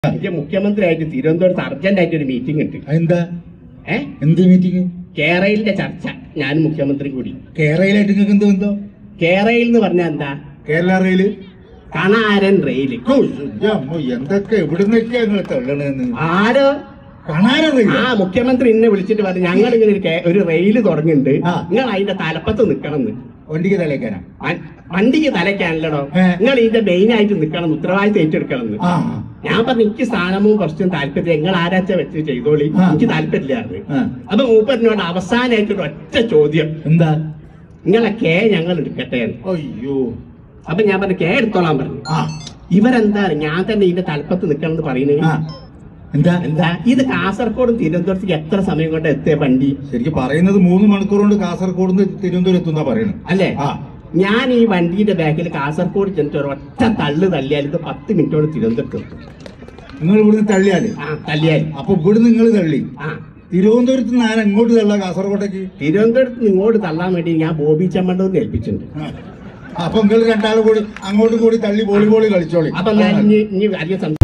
എനിക്ക് മുഖ്യമന്ത്രിയായിട്ട് തിരുവനന്തപുരത്ത് അർജന്റ് ആയിട്ട് ഒരു മീറ്റിംഗ് ഉണ്ട് എന്താ ഏ എന്ത് മീറ്റിംഗ് കേരളയിലെ ചർച്ച ഞാനും മുഖ്യമന്ത്രി കൂടി കേരളയിലായിട്ട് നിങ്ങൾക്ക് എന്ത് ബന്ധം കേരളയിൽ എന്ന് പറഞ്ഞാൽ എന്താ കേരള റെയില് കണാരൻ റെയില് ഓ, എൻ്റെ അമ്മോ, എന്തൊക്കെ എവിടുന്നൊക്കെയാ നിങ്ങൾ തള്ളണെന്ന് ആരോ കാണാനോ ആ മുഖ്യമന്ത്രി എന്നെ വിളിച്ചിട്ട് പറഞ്ഞു ഞങ്ങൾ ഇങ്ങനെ ഒരു കേ- ഒരു റെയില് തുടങ്ങുന്നുണ്ട് ആ. നിങ്ങൾ അതിന്റെ തലപ്പത്ത് നിൽക്കണം എന്ന് വണ്ടിക്ക് തലേക്കാനാ വ- വണ്ടിക്ക് തലയ്ക്കാണല്ലോ ഏ. നിങ്ങൾ ഇതിന്റെ മെയിൻ ആയിട്ട് നിൽക്കണം എന്ന്, ഉത്തരവാദിത്തം ഏറ്റെടുക്കണം എന്ന്. ആ ഞാൻ പറഞ്ഞു എനിക്ക് സ്ഥാനവും കുറച്ചും താല്പര്യം നിങ്ങൾ ആരാച്ച വെച്ച് ചെയ്തോളി ആ. എനിക്ക് താല്പര്യമില്ലായിരുന്നു ആ. അപ്പൊ മൂപ്പറിനോട് അവസാനമായിട്ട് ഒരു ഒറ്റ ചോദ്യം എന്താ നിങ്ങളെ കേ ഞങ്ങൾ എടുക്കട്ടെ എന്ന്. അയ്യോ അപ്പൊ ഞാൻ പറഞ്ഞു കേ എടുത്തോളാൻ പറഞ്ഞു ആ ഇവരെന്താ ഞാൻ തന്നെ ഇതിന്റെ തലപ്പത്ത് നിൽക്കണം എന്ന് പറയുന്നത് ആ എന്താ എന്താ ഇത് കാസർഗോഡും തിരുവനന്തപുരത്തേക്ക് എത്ര സമയം കൊണ്ട് എത്തിയ വണ്ടി ശരിക്കും പറയുന്നത് മൂന്ന് മണിക്കൂർ കൊണ്ട് കാസർഗോഡ് നിന്ന് തിരുവനന്തപുരം എത്തുന്നാ പറയണത് അല്ലേ ആ ഞാൻ ഈ വണ്ടിയുടെ ബാക്കിൽ കാസർഗോഡ് ചെന്നിട്ട് ഒരു ഒറ്റ തള്ളു തള്ളിയാൽ ഇത് പത്ത് മിനിറ്റ് കൊണ്ട് തിരുവനന്തപുരത്ത് എത്തും നിങ്ങൾ ഇവിടുന്ന് തള്ളിയാല് ആ തള്ളിയാൽ അപ്പൊ ഇവിടെ നിങ്ങൾ തള്ളി ആ തിരുവനന്തപുരത്ത് നിന്ന് ആരാ എങ്ങോട്ട് തള്ള കാസർഗോട്ടേക്ക് തിരുവനന്തപുരത്ത് നിന്ന് ഇങ്ങോട്ട് തള്ളാൻ വേണ്ടി ഞാൻ ബോബി ചമ്മണ്ടൂരിനെ ഏൽപ്പിച്ചിട്ടുണ്ട് ആ. അപ്പൊ നിങ്ങൾ രണ്ടാളും കൂടി അങ്ങോട്ടും കൂടി തള്ളി വോളിബോൾ കളിച്ചോളി അപ്പൊ ഞാൻ ഇനി ഇനി അധികം